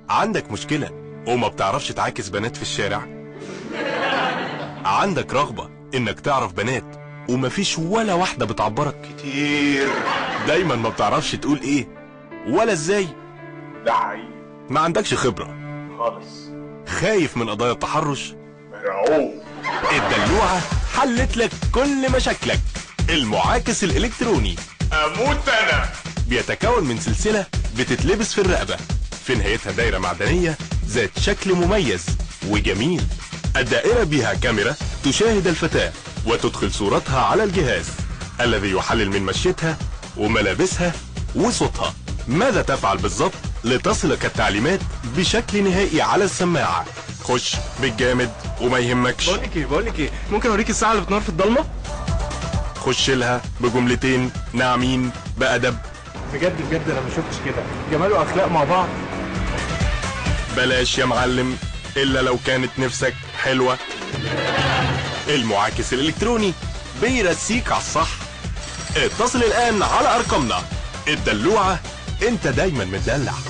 عندك مشكلة وما بتعرفش تعاكس بنات في الشارع عندك رغبة انك تعرف بنات ومفيش ولا واحدة بتعبرك كتير دايما ما بتعرفش تقول ايه ولا ازاي ده حقيقي ما عندكش خبرة خالص خايف من قضايا التحرش مرعوب الدلوعة حلت لك كل مشاكلك المعاكس الالكتروني اموت انا بيتكون من سلسلة بتتلبس في الرقبة في نهايتها دايرة معدنية ذات شكل مميز وجميل الدائرة بها كاميرا تشاهد الفتاة وتدخل صورتها على الجهاز الذي يحلل من مشيتها وملابسها وصوتها ماذا تفعل بالضبط لتصلك التعليمات بشكل نهائي على السماعة خش بالجامد وما يهمكش بقول لك ايه بقول لك ايه ممكن اوريك الساعه اللي بتنور في الضلمه خش لها بجملتين ناعمين بأدب بجد بجد انا ما شفتش كده جمال واخلاق مع بعض بلاش يا معلم الا لو كانت نفسك حلوة المعاكس الالكتروني بيرسيك على الصح اتصل الان على ارقامنا الدلوعة انت دايما متدلع